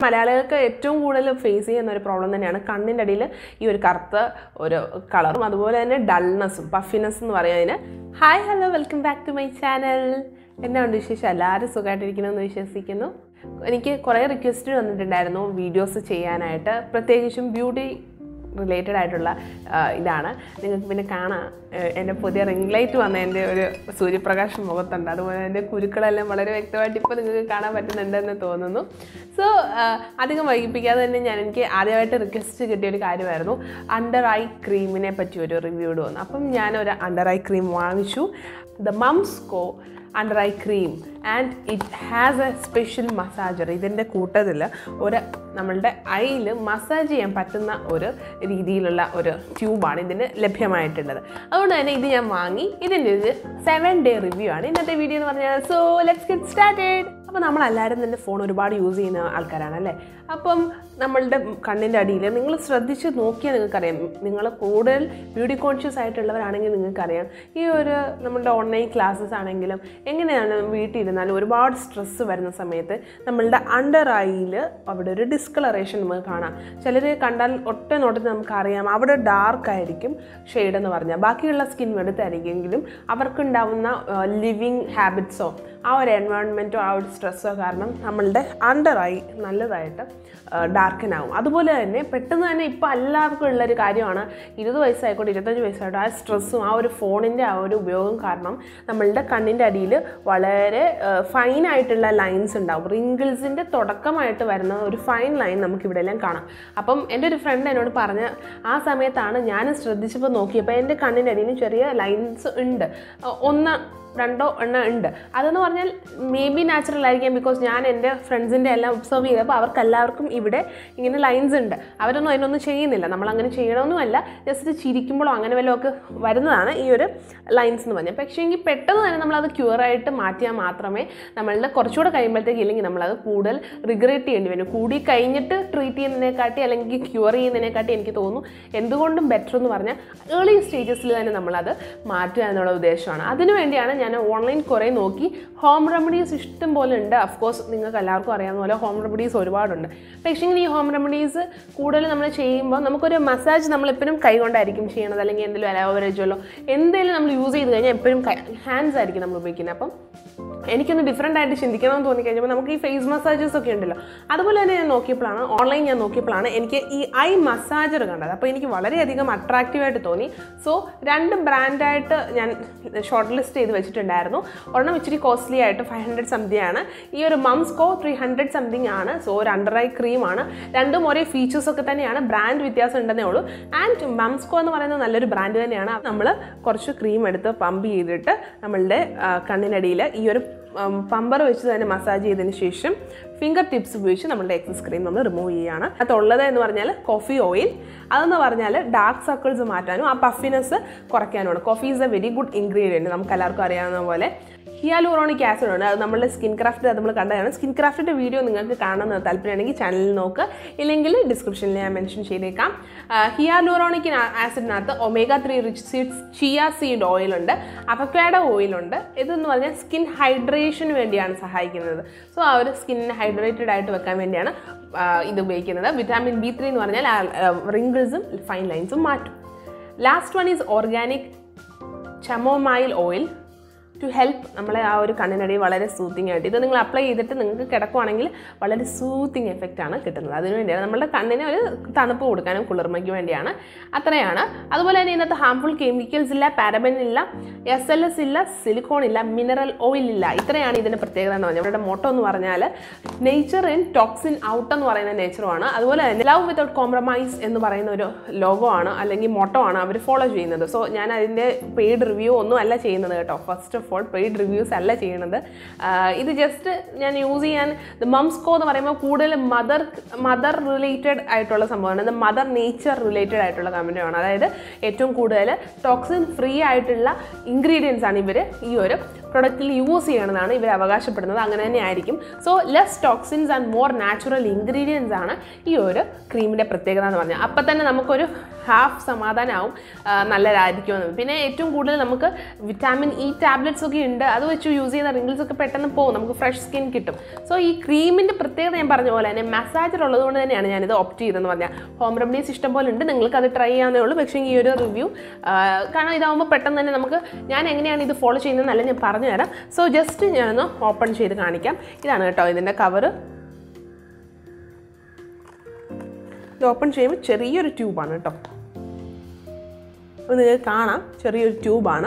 മലയാളികൾക്ക് ഏറ്റവും കൂടുതൽ ഫേസ് ചെയ്യുന്ന ഒരു പ്രോബ്ലം തന്നെയാണ് കണ്ണിൻ്റെ അടിയിൽ ഈ ഒരു കറുത്ത ഒരു കളറും അതുപോലെ തന്നെ ഡൾനെസ്സും പഫിനെസ് എന്ന് പറയുന്നതിന് hi hello welcome back to my channel എന്നാ ഉണ്ട് വിശേഷം എല്ലാവരും സുഖമായിട്ടിരിക്കണമെന്ന് വിശ്വസിക്കുന്നു എനിക്ക് കുറേ റിക്വസ്റ്റ് വന്നിട്ടുണ്ടായിരുന്നു വീഡിയോസ് ചെയ്യാനായിട്ട് പ്രത്യേകിച്ചും ബ്യൂട്ടി റിലേറ്റഡ് ആയിട്ടുള്ള ആ, ഇതാണ് നിങ്ങൾക്ക് പിന്നെ കാണാം ഏഹ് എൻ്റെ പുതിയ റിംഗ് ലൈറ്റ് വന്ന എൻ്റെ ഒരു സൂര്യപ്രകാശം മുഖത്തുണ്ട് അതുപോലെ എൻ്റെ കുരുക്കളെല്ലാം വളരെ വ്യക്തമായിട്ട് ഇപ്പോൾ നിങ്ങൾക്ക് കാണാൻ പറ്റുന്നുണ്ടെന്ന് തോന്നുന്നു സോ അധികം വൈകിപ്പിക്കാതെ തന്നെ ഞാൻ എനിക്ക് ആദ്യമായിട്ട് റിക്വസ്റ്റ് കിട്ടിയ ഒരു കാര്യമായിരുന്നു അണ്ടർ ഐ ക്രീമിനെ പറ്റി ഒരു റിവ്യൂ ഇടുവന്നു അപ്പം ഞാനൊരു അണ്ടർ ഐ ക്രീം വാങ്ങിച്ചു the Mumsco under eye cream and it has a special massager ഇതിൻ്റെ കൂട്ടത്തിൽ ഒരു നമ്മളുടെ ഐയിൽ മസാജ് ചെയ്യാൻ പറ്റുന്ന ഒരു രീതിയിലുള്ള ഒരു ട്യൂബാണ് ഇതിന് ലഭ്യമായിട്ടുള്ളത് അതുകൊണ്ട് തന്നെ ഇത് ഞാൻ വാങ്ങി ഇതിൻ്റെ ഒരു സെവൻ ഡേ റിവ്യൂ ആണ് ഇന്നത്തെ വീഡിയോ എന്ന് പറഞ്ഞാൽ സോ ലെറ്റ്സ് ഗെറ്റ് സ്റ്റാർട്ടഡ് അപ്പോൾ നമ്മളെല്ലാവരും തന്നെ ഫോൺ ഒരുപാട് യൂസ് ചെയ്യുന്ന ആൾക്കാരാണ് അല്ലേ അപ്പം നമ്മളുടെ കണ്ണിൻ്റെ അടിയിൽ നിങ്ങൾ ശ്രദ്ധിച്ച് നോക്കിയാൽ നിങ്ങൾക്കറിയാം നിങ്ങൾ കൂടുതൽ ബ്യൂട്ടി കോൺഷ്യസ് ആയിട്ടുള്ളവരാണെങ്കിൽ നിങ്ങൾക്കറിയാം ഈ ഒരു നമ്മുടെ ഓൺലൈൻ ക്ലാസ്സസ് ആണെങ്കിലും എങ്ങനെയാണ് വീട്ടിൽ ഇരുന്നാലും ഒരുപാട് സ്ട്രെസ്സ് വരുന്ന സമയത്ത് നമ്മളുടെ അണ്ടർ ഐയിൽ അവിടെ ഒരു ഡിസ്കളറേഷൻ നമുക്ക് കാണാം ചിലർ കണ്ടാൽ ഒറ്റ നോട്ടത്തിൽ നമുക്കറിയാം അവിടെ ഡാർക്ക് ആയിരിക്കും ഷെയ്ഡ് എന്ന് പറഞ്ഞാൽ ബാക്കിയുള്ള സ്കിൻ വെളുത്തായിരിക്കുമെങ്കിലും അവർക്കുണ്ടാവുന്ന ലിവിങ് ഹാബിറ്റ്സോ ആ ഒരു എൻവയോൺമെൻറ്റോ ആ ഒരു സ്ട്രെസ്സോ കാരണം നമ്മളുടെ അണ്ടർ ഐ നല്ലതായിട്ട് ഡാർക്കൻ ആവും അതുപോലെ തന്നെ പെട്ടെന്ന് തന്നെ ഇപ്പോൾ എല്ലാവർക്കും ഉള്ളൊരു കാര്യമാണ് ഇരുപത് വയസ്സായിക്കോട്ടെ ഇരുപത്തഞ്ച് വയസ്സായിക്കോട്ടെ ആ സ്ട്രെസ്സും ആ ഒരു ഫോണിൻ്റെ ആ ഒരു ഉപയോഗം കാരണം നമ്മളുടെ കണ്ണിൻ്റെ അടിയിൽ വളരെ ഫൈൻ ആയിട്ടുള്ള ലൈൻസ് ഉണ്ടാവും റിങ്കിൾസിൻ്റെ തുടക്കമായിട്ട് വരുന്ന ഒരു ഫൈൻ ലൈൻ നമുക്ക് ഇവിടെ എല്ലാം കാണാം അപ്പം എൻ്റെ ഒരു ഫ്രണ്ട് എന്നോട് പറഞ്ഞ ആ സമയത്താണ് ഞാൻ ശ്രദ്ധിച്ചപ്പോൾ നോക്കിയപ്പോൾ എൻ്റെ കണ്ണിൻ്റെ അടിയിൽ ചെറിയ ലൈൻസ് ഉണ്ട് അഹ് ഒന്ന് രണ്ടോ എണ്ണം ഉണ്ട് അതെന്ന് പറഞ്ഞാൽ മേ ബി നാച്ചുറൽ ആയിരിക്കാം ബിക്കോസ് ഞാൻ എൻ്റെ ഫ്രണ്ട്സിൻ്റെ എല്ലാം ഒബ്സർവ് ചെയ്തപ്പോൾ അവർക്ക് എല്ലാവർക്കും ഇവിടെ ഇങ്ങനെ ലൈൻസ് ഉണ്ട് അവരൊന്നും അതിനൊന്നും ചെയ്യുന്നില്ല നമ്മൾ അങ്ങനെ ചെയ്യണമെന്നുമല്ല ജസ്റ്റ് ചിരിക്കുമ്പോഴോ അങ്ങനെ വല്ലതും ഒക്കെ വരുന്നതാണ് ഈ ഒരു ലൈൻസ് എന്ന് പറഞ്ഞാൽ പക്ഷേ എങ്കിൽ പെട്ടെന്ന് തന്നെ നമ്മളത് ക്യൂറായിട്ട് മാറ്റിയാൽ മാത്രമേ നമ്മളുടെ കുറച്ചുകൂടെ കഴിയുമ്പോഴത്തേക്ക് ഇല്ലെങ്കിൽ നമ്മളത് കൂടുതൽ റിഗ്രറ്റ് ചെയ്യേണ്ടി വരും കൂടി കഴിഞ്ഞിട്ട് ട്രീറ്റ് ചെയ്യുന്നതിനെക്കാട്ടി അല്ലെങ്കിൽ ക്യൂർ ചെയ്യുന്നതിനെക്കാട്ടി എനിക്ക് തോന്നുന്നു എന്തുകൊണ്ടും ബെറ്റർ എന്ന് പറഞ്ഞാൽ ഏർലി സ്റ്റേജസിൽ തന്നെ നമ്മളത് മാറ്റുക എന്നുള്ള ഉദ്ദേശമാണ് അതിനുവേണ്ടിയാണ് ഞാൻ ഓൺലൈൻ കുറേ നോക്കി ഹോം റെമഡീസ് ഇഷ്ടം പോലെ ഉണ്ട് അഫ്കോഴ്സ് നിങ്ങൾക്ക് എല്ലാവർക്കും അറിയാവുന്ന പോലെ ഹോം റെമഡീസ് ഒരുപാടുണ്ട് പക്ഷേ ഈ ഹോം റെമഡീസ് കൂടുതൽ നമ്മൾ ചെയ്യുമ്പോൾ നമുക്കൊരു മസാജ് നമ്മളെപ്പോഴും കൈ കൊണ്ടായിരിക്കും ചെയ്യണത് അല്ലെങ്കിൽ എന്തെങ്കിലും അലോവറേജല്ലോ എന്തെങ്കിലും നമ്മൾ യൂസ് ചെയ്ത് കഴിഞ്ഞാൽ എപ്പോഴും ഹാൻഡ്സ് ആയിരിക്കും നമ്മൾ ഉപയോഗിക്കുന്നത് അപ്പം എനിക്കൊന്ന് ഡിഫറെൻ്റ് ആയിട്ട് ചിന്തിക്കണമെന്ന് തോന്നി കഴിഞ്ഞപ്പോൾ നമുക്ക് ഈ ഫേസ് മസാജസ് ഒക്കെ ഉണ്ടല്ലോ അതുപോലെ തന്നെ ഞാൻ നോക്കിയപ്പോഴാണ് ഓൺലൈൻ ഞാൻ നോക്കിയപ്പോഴാണ് എനിക്ക് ഈ ഐ മസാജർ കണ്ടത് അപ്പോൾ എനിക്ക് വളരെയധികം അട്രാക്റ്റീവായിട്ട് തോന്നി സോ രണ്ട് ബ്രാൻഡായിട്ട് ഞാൻ ഷോർട്ട് ലിസ്റ്റ് ചെയ്ത് വെച്ചിട്ടുണ്ടായിരുന്നു ഒരെണ്ണം ഇച്ചിരി കോസ്റ്റ്ലി ആയിട്ട് ഫൈവ് ഹൺഡ്രഡ് സംതിങ് ആണ് ഈ ഒരു മംസ്കോ ത്രീ ഹൺഡ്രഡ് സംതിങ് ആണ് സോ ഒരു അണ്ടർ ഐ ക്രീമാണ് രണ്ടും ഒരേ ഫീച്ചേഴ്സ് ഒക്കെ തന്നെയാണ് ബ്രാൻഡ് വ്യത്യാസം ഉണ്ടെന്നേ ഉള്ളൂ ആൻഡ് മംസ്കോ എന്ന് പറയുന്നത് നല്ലൊരു ബ്രാൻഡ് തന്നെയാണ് നമ്മൾ കുറച്ച് ക്രീം എടുത്ത് പമ്പ് ചെയ്തിട്ട് നമ്മളുടെ ആ, കണ്ണിനടിയിൽ ഈ ഒരു പമ്പർ വെച്ച് തന്നെ മസാജ് ചെയ്തതിന് ശേഷം ഫിംഗർ ടിപ്സ് ഉപയോഗിച്ച് നമ്മുടെ എക്സസ് ക്രീം നമ്മൾ റിമൂവ് ചെയ്യുകയാണ് അതുള്ളത് എന്ന് പറഞ്ഞാൽ കോഫി ഓയിൽ അതെന്ന് പറഞ്ഞാൽ ഡാർക്ക് സർക്കിൾസ് മാറ്റാനും ആ പഫിനെസ് കുറയ്ക്കാനുമാണ് coffee is a very good ingredient നമുക്ക് എല്ലാവർക്കും അറിയാവുന്ന പോലെ ഹിയാലൂറോണിക് ആസിഡ് ഉണ്ട് അത് നമ്മുടെ സ്കിൻ ക്രാഫ്റ്റ് അത് നമ്മൾ കണ്ടതാണ് സ്കിൻ ക്രാഫ്റ്റിൻ്റെ വീഡിയോ നിങ്ങൾക്ക് കാണുന്ന താല്പര്യമാണെങ്കിൽ ചാനലിൽ നോക്കുക ഇല്ലെങ്കിൽ ഡിസ്ക്രിപ്ഷനിൽ ഞാൻ മെൻഷൻ ചെയ്തേക്കാം ഹിയാലൂറോണിക് ആസിഡിനകത്ത് omega three rich seeds chia seed ഓയിലുണ്ട് അവക്കാഡോ ഓയിലുണ്ട് ഇതെന്ന് പറഞ്ഞാൽ സ്കിൻ ഹൈഡ്രേഷന് വേണ്ടിയാണ് സഹായിക്കുന്നത് സോ ആ ഒരു സ്കിന്നിനെ ഹൈഡ്രേറ്റഡ് ആയിട്ട് വെക്കാൻ വേണ്ടിയാണ് ആ, ഇത് ഉപയോഗിക്കുന്നത് വിറ്റാമിൻ ബി ത്രീ എന്ന് പറഞ്ഞാൽ റിങ്കിൾസും ഫൈൻ ലൈൻസും മാറ്റും last one is organic chamomile oil to help നമ്മളെ ആ ഒരു കണ്ണിനടി വളരെ സൂത്തിങ് ആയിട്ട് ഇത് നിങ്ങൾ അപ്ലൈ ചെയ്തിട്ട് നിങ്ങൾക്ക് കിടക്കുവാണെങ്കിൽ വളരെ സൂത്തിങ് എഫക്റ്റ് ആണ് കിട്ടുന്നത് അതിന് വേണ്ടിയാണ് നമ്മുടെ കണ്ണിന് ഒരു തണുപ്പ് കൊടുക്കാനും കുളിർമയ്ക്ക് വേണ്ടിയാണ് അത്രയാണ് അതുപോലെ തന്നെ ഇതിനകത്ത് ഹാംഫുൾ കെമിക്കൽസ് ഇല്ല പാരബൻ ഇല്ല എസ് എൽ എസ് ഇല്ല സിലിക്കോൺ ഇല്ല മിനറൽ ഓയിൽ ഇല്ല ഇത്രയാണ് ഇതിൻ്റെ പ്രത്യേകത എന്ന് പറഞ്ഞാൽ അവരുടെ മോട്ടോ എന്ന് പറഞ്ഞാൽ നേച്ചർ ഇൻ ടോക്സിൻ ഔട്ട് എന്ന് പറയുന്ന നേച്ചറുമാണ് അതുപോലെ തന്നെ ലവ് വിത്തൗട്ട് കോംപ്രമൈസ് എന്ന് പറയുന്ന ഒരു ലോഗോ ആണ് അല്ലെങ്കിൽ മോട്ടോ ആണ് അവർ ഫോളോ ചെയ്യുന്നത് സോ ഞാൻ അതിൻ്റെ പെയ്ഡ് റിവ്യൂ ഒന്നും അല്ല ചെയ്യുന്നത് കേട്ടോ first of all paid reviews അല്ല ചെയ്യണത് ആഹ് ഇത് ജസ്റ്റ് ഞാൻ യൂസ് ചെയ്യാൻ മംസ്കോ എന്ന് പറയുമ്പോൾ കൂടുതൽ മദർ മദർ റിലേറ്റഡ് ആയിട്ടുള്ള സംഭവമാണ് ഇത് മദർ നേച്ചർ റിലേറ്റഡ് ആയിട്ടുള്ള കമ്പനിയാണ് അതായത് ഏറ്റവും കൂടുതൽ ടോക്സിൻ ഫ്രീ ആയിട്ടുള്ള ഇൻഗ്രീഡിയൻസ് ആണ് ഇവർ ഈ ഒരു പ്രൊഡക്റ്റിൽ യൂസ് ചെയ്യണമെന്നാണ് ഇവർ അവകാശപ്പെടുന്നത് അങ്ങനെ തന്നെ ആയിരിക്കും so less toxins and more natural ingredients ആണ് ഈ ഒരു ക്രീമിൻ്റെ പ്രത്യേകത എന്ന് പറഞ്ഞാൽ അപ്പം തന്നെ നമുക്കൊരു ഹാഫ് സമാധാനമാവും ആ, നല്ലതായിരിക്കുമെന്ന് പിന്നെ ഏറ്റവും കൂടുതൽ നമുക്ക് വിറ്റാമിൻ ഇ ടാബ്ലറ്റ്സ് ഒക്കെ ഉണ്ട് അത് വെച്ച് യൂസ് ചെയ്യുന്ന റിങ്കിൾസ് ഒക്കെ പെട്ടെന്ന് പോകും നമുക്ക് ഫ്രഷ് സ്കിൻ കിട്ടും സോ ഈ ക്രീമിൻ്റെ പ്രത്യേകത ഞാൻ പറഞ്ഞ പോലെ തന്നെ മസാജർ ഉള്ളതുകൊണ്ട് തന്നെയാണ് ഞാനിത് ഓപ്റ്റ് ചെയ്തതെന്ന് പറഞ്ഞാൽ ഹോം റെമഡീസ് ഇഷ്ടം പോലെ ഉണ്ട് നിങ്ങൾക്ക് അത് ട്രൈ ചെയ്യാവുന്നേ ഉള്ളൂ പക്ഷേ ഈ ഒരു റിവ്യൂ കാരണം ഇതാവുമ്പോൾ പെട്ടെന്ന് തന്നെ നമുക്ക് ഞാൻ എങ്ങനെയാണ് ഇത് ഫോളോ ചെയ്യുന്നതെന്നല്ല ഞാൻ പറഞ്ഞു തരാം സോ ജസ്റ്റ് ഞാനൊന്ന് ഓപ്പൺ ചെയ്ത് കാണിക്കാം ഇതാണ് കേട്ടോ ഇതിൻ്റെ കവറ് ഇത് ഓപ്പൺ ചെയ്യുമ്പോൾ ചെറിയൊരു ട്യൂബാണ് കേട്ടോ അപ്പോൾ നിങ്ങൾക്ക് കാണാം ചെറിയൊരു ട്യൂബാണ്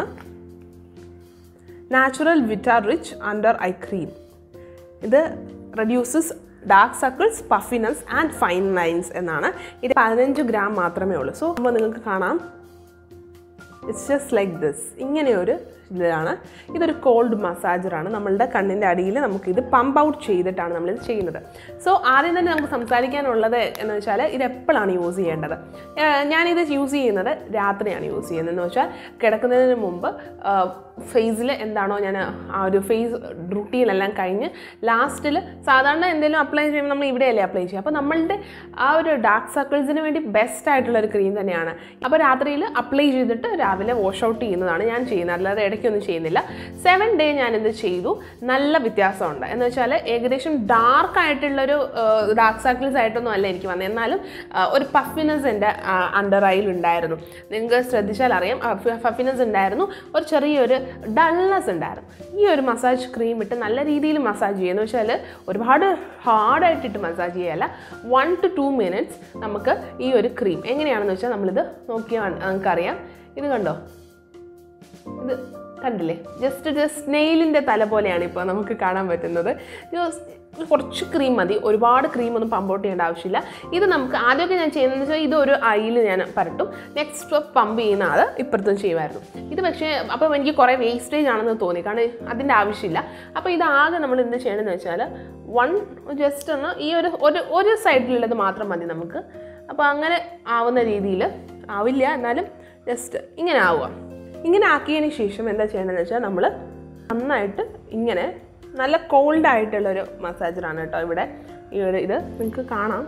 natural vita rich under eye cream ഇത് reduces dark circles puffiness and fine lines എന്നാണ് ഇത് പതിനഞ്ച് ഗ്രാം മാത്രമേ ഉള്ളൂ സോ അപ്പോൾ നിങ്ങൾക്ക് കാണാം ഇറ്റ്സ് ജസ്റ്റ് ലൈക്ക് ദിസ് ഇങ്ങനെ ഒരു ഇതിലാണ് ഇതൊരു കോൾഡ് മസാജറാണ് നമ്മളുടെ കണ്ണിൻ്റെ അടിയിൽ നമുക്കിത് പമ്പ് ഔട്ട് ചെയ്തിട്ടാണ് നമ്മളിത് ചെയ്യുന്നത് സോ ആദ്യം തന്നെ നമുക്ക് സംസാരിക്കാനുള്ളത് എന്ന് വെച്ചാൽ ഇത് എപ്പോഴാണ് യൂസ് ചെയ്യേണ്ടത് ഏഹ് ഞാനിത് യൂസ് ചെയ്യുന്നത് രാത്രിയാണ് യൂസ് ചെയ്യുന്നത് എന്ന് വെച്ചാൽ കിടക്കുന്നതിന് മുമ്പ് ഫേസിൽ എന്താണോ ഞാൻ ആ ഒരു ഫേസ് റുട്ടീനെല്ലാം കഴിഞ്ഞ് ലാസ്റ്റിൽ സാധാരണ എന്തെങ്കിലും അപ്ലൈ ചെയ്യുമ്പോൾ നമ്മൾ ഇവിടെയല്ലേ അപ്ലൈ ചെയ്യുക അപ്പോൾ നമ്മളുടെ ആ ഒരു ഡാർക്ക് സർക്കിൾസിന് വേണ്ടി ബെസ്റ്റ് ആയിട്ടുള്ള ഒരു ക്രീം തന്നെയാണ് അപ്പോൾ രാത്രിയിൽ അപ്ലൈ ചെയ്തിട്ട് രാവിലെ വാഷ് ഔട്ട് ചെയ്യുന്നതാണ് ഞാൻ ചെയ്യുന്നത് അല്ലാതെ ഇടയ്ക്കൊന്നും ചെയ്യുന്നില്ല സെവൻ ഡേ ഞാൻ ഇത് ചെയ്തു നല്ല വ്യത്യാസമുണ്ട് എന്ന് വെച്ചാൽ ഏകദേശം ഡാർക്ക് ആയിട്ടുള്ളൊരു ഡാർക്ക് സർക്കിൾസ് ആയിട്ടൊന്നും അല്ല എനിക്ക് വന്നത് എന്നാലും ആ, ഒരു പഫിനെസ് എൻ്റെ അണ്ടർ ഐയിൽ ഉണ്ടായിരുന്നു നിങ്ങൾക്ക് ശ്രദ്ധിച്ചാൽ അറിയാം പഫിനെസ് ഉണ്ടായിരുന്നു ഒരു ചെറിയൊരു ഡൾനെസ് ഉണ്ടായിരുന്നു ഈ ഒരു മസാജ് ക്രീം ഇട്ട് നല്ല രീതിയിൽ മസാജ് ചെയ്യുക എന്ന് വെച്ചാൽ ഒരുപാട് ഹാർഡായിട്ടിട്ട് മസാജ് ചെയ്യല്ല വൺ ടു ടു മിനിറ്റ്സ് നമുക്ക് ഈ ഒരു ക്രീം എങ്ങനെയാണെന്ന് വെച്ചാൽ നമ്മളിത് നോക്കിയാൽ നമുക്കറിയാം ഇത് കണ്ടോ ഇത് കണ്ടില്ലേ ജസ്റ്റ് ജസ്റ്റ് നെയിലിൻ്റെ തല പോലെയാണ് ഇപ്പോൾ നമുക്ക് കാണാൻ പറ്റുന്നത് ജസ്റ്റ് കുറച്ച് ക്രീം മതി ഒരുപാട് ക്രീം ഒന്നും പമ്പോട്ട് ചെയ്യേണ്ട ആവശ്യമില്ല ഇത് നമുക്ക് ആദ്യമൊക്കെ ഞാൻ ചെയ്യുന്നത് വെച്ചാൽ ഇത് ഒരു അയിൽ ഞാൻ പരട്ടും നെക്സ്റ്റ് പമ്പ് ചെയ്യുന്ന ആൾ ഇപ്പുറത്തും ചെയ്യുമായിരുന്നു ഇത് പക്ഷേ അപ്പോൾ എനിക്ക് കുറേ വേസ്റ്റേജ് ആണെന്ന് തോന്നി കാരണം അതിൻ്റെ ആവശ്യമില്ല അപ്പോൾ ഇതാകെ നമ്മൾ എന്ത് ചെയ്യണമെന്ന് വെച്ചാൽ വൺ ജസ്റ്റ് ഒന്ന് ഈ ഒരു ഒരു ഒരു സൈഡിലുള്ളത് മാത്രം മതി നമുക്ക് അപ്പോൾ അങ്ങനെ ആവുന്ന രീതിയിൽ ആവില്ല എന്നാലും ജസ്റ്റ് ഇങ്ങനെ ആവുക ഇങ്ങനെ ആക്കിയതിന് ശേഷം എന്താ ചെയ്യണമെന്ന് വെച്ചാൽ നമ്മൾ നന്നായിട്ട് ഇങ്ങനെ നല്ല കോൾഡ് ആയിട്ടുള്ളൊരു മസാജറാണ് കേട്ടോ ഇവിടെ ഈ ഒരു ഇത് നിങ്ങൾക്ക് കാണാം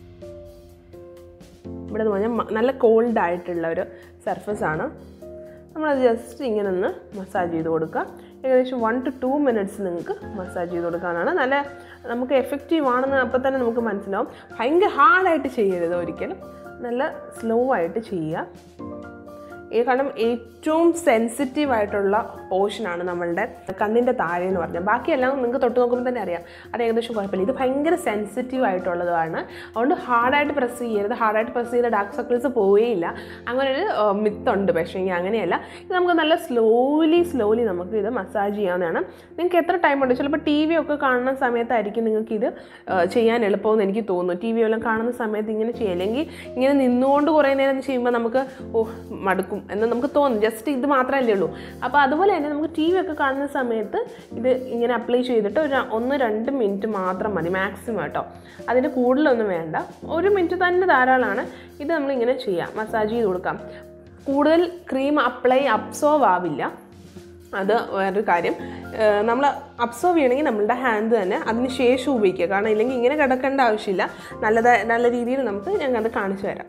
ഇവിടെ എന്ന് പറഞ്ഞാൽ മ- നല്ല കോൾഡ് ആയിട്ടുള്ള ഒരു സർഫസ് ആണ് നമ്മളത് ജസ്റ്റ് ഇങ്ങനെ ഒന്ന് മസാജ് ചെയ്ത് കൊടുക്കുക ഏകദേശം വൺ ടു ടു മിനിറ്റ്സ് നിങ്ങൾക്ക് മസാജ് ചെയ്ത് കൊടുക്കാനാണ് നല്ല നമുക്ക് എഫക്റ്റീവ് ആണെന്ന് അപ്പോൾ തന്നെ നമുക്ക് മനസ്സിലാവും ഭയങ്കര ഹാർഡായിട്ട് ചെയ്യരുത് ഒരിക്കലും നല്ല സ്ലോ ആയിട്ട് ചെയ്യുക ഈ കാരണം ഏറ്റവും സെൻസിറ്റീവ് ആയിട്ടുള്ള പോർഷനാണ് നമ്മളുടെ കണ്ണിൻ്റെ താഴെ എന്ന് പറഞ്ഞാൽ ബാക്കിയെല്ലാം നിങ്ങൾക്ക് തൊട്ട് നോക്കുമ്പോൾ തന്നെ അറിയാം അത് ഏകദേശം കുഴപ്പമില്ല ഇത് ഭയങ്കര സെൻസിറ്റീവ് ആയിട്ടുള്ളതാണ് അതുകൊണ്ട് ഹാർഡായിട്ട് പ്രസ് ചെയ്യരുത് ഹാർഡായിട്ട് പ്രസ് ചെയ്ത ഡാർക്ക് സർക്കിൾസ് പോവുകയില്ല അങ്ങനെ ഒരു മിത്തുണ്ട് പക്ഷേ എങ്കിൽ അങ്ങനെയല്ല ഇത് നമുക്ക് നല്ല സ്ലോലി സ്ലോലി നമുക്ക് ഇത് മസാജ് ചെയ്യാവുന്നതാണ് നിങ്ങൾക്ക് എത്ര ടൈം ഉണ്ട് ചിലപ്പോൾ ടി വി ഒക്കെ കാണുന്ന സമയത്തായിരിക്കും നിങ്ങൾക്ക് ഇത് ആ, ചെയ്യാൻ എളുപ്പമെന്ന് എനിക്ക് തോന്നുന്നു ടി വി എല്ലാം കാണുന്ന സമയത്ത് ഇങ്ങനെ ചെയ്യുക അല്ലെങ്കിൽ ഇങ്ങനെ നിന്നുകൊണ്ട് കുറേ നേരം ചെയ്യുമ്പോൾ നമുക്ക് ഓ മടുക്കും എന്ന് നമുക്ക് തോന്നും ജസ്റ്റ് ഇത് മാത്രമല്ലേ ഉള്ളൂ അപ്പോൾ അതുപോലെ തന്നെ നമുക്ക് ടി വി ഒക്കെ കാണുന്ന സമയത്ത് ഇത് ഇങ്ങനെ അപ്ലൈ ചെയ്തിട്ട് ഒരു ഒന്ന് രണ്ട് മിനിറ്റ് മാത്രം മതി മാക്സിമം കേട്ടോ അതിൻ്റെ കൂടുതലൊന്നും വേണ്ട ഒരു മിനിറ്റ് തന്നെ ധാരാളമാണ് ഇത് നമ്മളിങ്ങനെ ചെയ്യാം മസാജ് ചെയ്ത് കൊടുക്കാം കൂടുതൽ ക്രീം അപ്ലൈ അബ്സോർവ് ആവില്ല അത് വേറൊരു കാര്യം നമ്മൾ അബ്സോർവ് ചെയ്യണമെങ്കിൽ നമ്മളുടെ ഹാൻഡ് തന്നെ അതിന് ശേഷം ഉപയോഗിക്കുക കാരണം ഇല്ലെങ്കിൽ ഇങ്ങനെ കിടക്കേണ്ട ആവശ്യമില്ല നല്ലത് നല്ല രീതിയിൽ നമുക്ക് ഞങ്ങൾ അത് കാണിച്ചു തരാം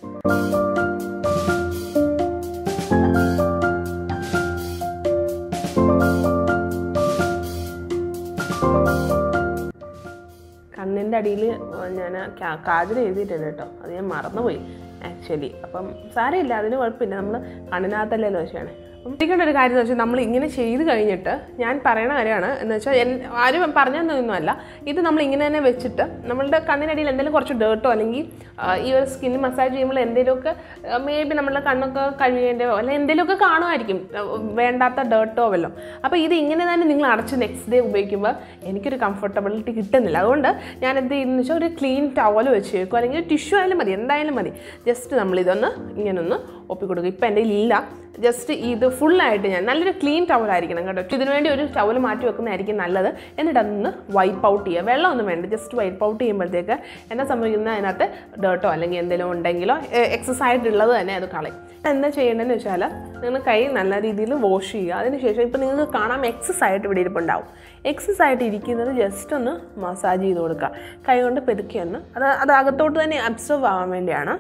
കണ്ണിൻ്റെ അടിയിൽ ഞാൻ കാ- കാജൽ എഴുതിയിട്ടുണ്ട് കേട്ടോ അത് ഞാൻ മറന്നുപോയി ആക്ച്വലി അപ്പം സാരമില്ല അതിന് കുഴപ്പമില്ല നമ്മൾ കണ്ണിനകത്തല്ലേ വെച്ചാണ് അപ്പം ശ്രദ്ധിക്കേണ്ട ഒരു കാര്യം എന്ന് വെച്ചാൽ നമ്മൾ ഇങ്ങനെ ചെയ്ത് കഴിഞ്ഞിട്ട് ഞാൻ പറയണ കാര്യമാണ് എന്ന് വെച്ചാൽ എൻ ആരും പറഞ്ഞതൊന്നുമല്ല ഇത് നമ്മൾ ഇങ്ങനെ തന്നെ വെച്ചിട്ട് നമ്മളുടെ കണ്ണിനടിയിൽ എന്തെങ്കിലും കുറച്ച് ഡേർട്ടോ അല്ലെങ്കിൽ ആ, ഈ ഒരു സ്കിൻ മസാജ് ചെയ്യുമ്പോൾ എന്തെങ്കിലുമൊക്കെ മേ ബി നമ്മളുടെ കണ്ണൊക്കെ കഴുകേണ്ടയോ അല്ലെങ്കിൽ എന്തെങ്കിലുമൊക്കെ കാണുമായിരിക്കും ആ, വേണ്ടാത്ത ഡേർട്ടോ വല്ലോ അപ്പോൾ ഇത് ഇങ്ങനെ തന്നെ നിങ്ങൾ അടച്ച് നെക്സ്റ്റ് ഡേ ഉപയോഗിക്കുമ്പോൾ എനിക്കൊരു കംഫർട്ടബിലിറ്റി കിട്ടുന്നില്ല അതുകൊണ്ട് ഞാൻ എന്ത് ചെയ്യുന്നത് വെച്ചാൽ ഒരു ക്ലീൻ ടവൽ വെച്ച് വെക്കും അല്ലെങ്കിൽ ടിഷ്യൂ ആയാലും മതി എന്തായാലും മതി ജസ്റ്റ് നമ്മളിതൊന്ന് ഇങ്ങനെ ഒന്ന് ഒപ്പി കൊടുക്കും ഇപ്പം എൻ്റെ ഇല്ല ജസ്റ്റ് ഇത് ഫുള്ളായിട്ട് ഞാൻ നല്ലൊരു ക്ലീൻ ടവലായിരിക്കണം കേട്ടോ ഇതിനു വേണ്ടി ഒരു ടവൽ മാറ്റി വെക്കുന്നതായിരിക്കും നല്ലത് എന്നിട്ട് അതൊന്ന് വൈപ്പ് ഔട്ട് ചെയ്യുക വെള്ളമൊന്നും വേണ്ട ജസ്റ്റ് വൈപ്പ് ഔട്ട് ചെയ്യുമ്പോഴത്തേക്ക് എന്നാ സംഭവിക്കുന്നത് അതിനകത്ത് ഡേർട്ടോ അല്ലെങ്കിൽ എന്തെങ്കിലും ഉണ്ടെങ്കിലോ എക്സസ് ആയിട്ടുള്ളത് തന്നെ അത് കളയും എന്താ ചെയ്യേണ്ടതെന്ന് വെച്ചാൽ നിങ്ങൾ കൈ നല്ല രീതിയിൽ വാഷ് ചെയ്യുക അതിനുശേഷം ഇപ്പം നിങ്ങൾക്ക് കാണാം എക്സസ് ആയിട്ട് ഇവിടെ ഇരിപ്പുണ്ടാവും എക്സസ് ആയിട്ട് ഇരിക്കുന്നത് ജസ്റ്റ് ഒന്ന് മസാജ് ചെയ്ത് കൊടുക്കുക കൈ കൊണ്ട് പെതുക്കി ഒന്ന് അത് അത് അകത്തോട്ട് തന്നെ അബ്സർവ് ആവാൻ വേണ്ടിയാണ്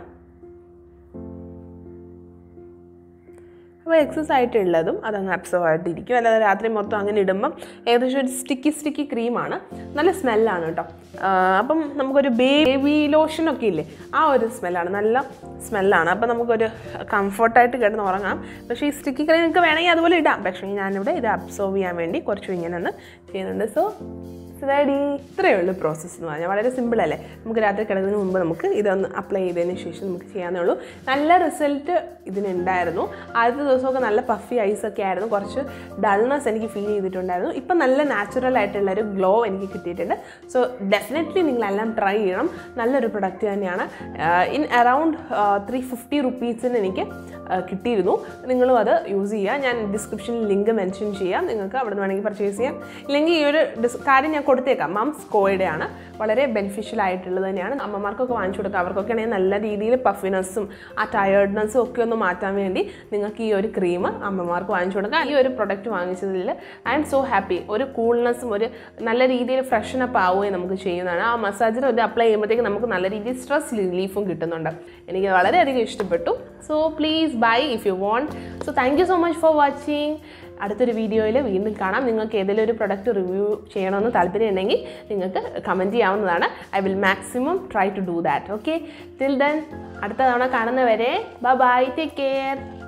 അപ്പോൾ എക്സസ് ആയിട്ടുള്ളതും അതങ്ങ് അബ്സർവ് ആയിട്ടിരിക്കും അല്ലാതെ രാത്രി മൊത്തം അങ്ങനെ ഇടുമ്പം ഏകദേശം ഒരു സ്റ്റിക്കി സ്റ്റിക്കി ക്രീമാണ് നല്ല സ്മെല്ലാണ് കേട്ടോ ആ, അപ്പം നമുക്കൊരു ബേബി ലോഷനൊക്കെ ഇല്ലേ ആ ഒരു സ്മെല്ലാണ് നല്ല സ്മെല്ലാണ് അപ്പം നമുക്കൊരു കംഫർട്ടായിട്ട് കിടന്ന് ഉറങ്ങാം പക്ഷേ ഈ സ്റ്റിക്കി ക്രീം നിങ്ങൾക്ക് വേണമെങ്കിൽ അതുപോലെ ഇടാം പക്ഷേ ഞാനിവിടെ ഇത് അബ്സോർവ് ചെയ്യാൻ വേണ്ടി കുറച്ചും ഇങ്ങനെ ഒന്ന് ചെയ്യുന്നുണ്ട് സോ റെഡി ഇത്രയേ ഉള്ളൂ പ്രോസസ്സ് എന്ന് പറഞ്ഞാൽ വളരെ സിമ്പിൾ അല്ലേ നമുക്ക് രാത്രി കിടക്കുന്നതിന് മുമ്പ് നമുക്ക് ഇതൊന്ന് അപ്ലൈ ചെയ്തതിന് ശേഷം നമുക്ക് ചെയ്യാവുന്നേ ഉള്ളൂ നല്ല റിസൾട്ട് ഇതിനുണ്ടായിരുന്നു ആദ്യത്തെ ദിവസമൊക്കെ നല്ല പഫി ഐസ് ഒക്കെ ആയിരുന്നു കുറച്ച് ഡൾനെസ് എനിക്ക് ഫീൽ ചെയ്തിട്ടുണ്ടായിരുന്നു ഇപ്പം നല്ല നാച്ചുറൽ ആയിട്ടുള്ള ഒരു ഗ്ലോ എനിക്ക് കിട്ടിയിട്ടുണ്ട് സോ ഡെഫിനറ്റ്ലി നിങ്ങളെല്ലാം ട്രൈ ചെയ്യണം നല്ലൊരു പ്രൊഡക്റ്റ് തന്നെയാണ് ഇൻ അറൗണ്ട് ത്രീ ഫിഫ്റ്റി റുപ്പീസിന് എനിക്ക് ആ, കിട്ടിയിരുന്നു നിങ്ങളും അത് യൂസ് ചെയ്യുക ഞാൻ ഡിസ്ക്രിപ്ഷനിൽ ലിങ്ക് മെൻഷൻ ചെയ്യാം നിങ്ങൾക്ക് അവിടെ നിന്ന് വേണമെങ്കിൽ പർച്ചേസ് ചെയ്യാം ഇല്ലെങ്കിൽ ഈ ഒരു ഡിസ് കാര്യം ഞാൻ കൊടുത്തേക്കാം മംസ് കോയുടെ ആണ് വളരെ ബെനിഫിഷ്യൽ ആയിട്ടുള്ളത് തന്നെയാണ് അമ്മമാർക്കൊക്കെ വാങ്ങിച്ചു കൊടുക്കുക അവർക്കൊക്കെ ആണെങ്കിൽ നല്ല രീതിയിൽ പഫിനെസ്സും ആ ടയേർഡ്നെസ്സും ഒക്കെ ഒന്ന് മാറ്റാൻ വേണ്ടി നിങ്ങൾക്ക് ഈ ഒരു ക്രീം അമ്മമാർക്ക് വാങ്ങിച്ചു കൊടുക്കാം ഈ ഒരു പ്രൊഡക്റ്റ് വാങ്ങിച്ചതിൽ ഐ ആം സോ ഹാപ്പി ഒരു കൂൾനെസ്സും ഒരു നല്ല രീതിയിൽ ഫ്രഷൻ അപ്പ് ആവുകയും നമുക്ക് ചെയ്യുന്നതാണ് ആ മസാജിൽ ഒരു അപ്ലൈ ചെയ്യുമ്പോഴത്തേക്ക് നമുക്ക് നല്ല രീതിയിൽ സ്ട്രെസ് റിലീഫും കിട്ടുന്നുണ്ട് എനിക്ക് വളരെയധികം ഇഷ്ടപ്പെട്ടു so please bye if you want so thank you so much for watching അടുത്തൊരു വീഡിയോയിൽ വീണ്ടും കാണാം നിങ്ങൾക്ക് ഏതെങ്കിലും ഒരു പ്രൊഡക്റ്റ് റിവ്യൂ ചെയ്യണമെന്ന് താല്പര്യം ഉണ്ടെങ്കിൽ നിങ്ങൾക്ക് കമൻറ്റ് ചെയ്യാവുന്നതാണ് I will maximum try to do that okay till then അടുത്ത തവണ കാണുന്നവരെ ബൈ ബൈ ടേക്ക് കെയർ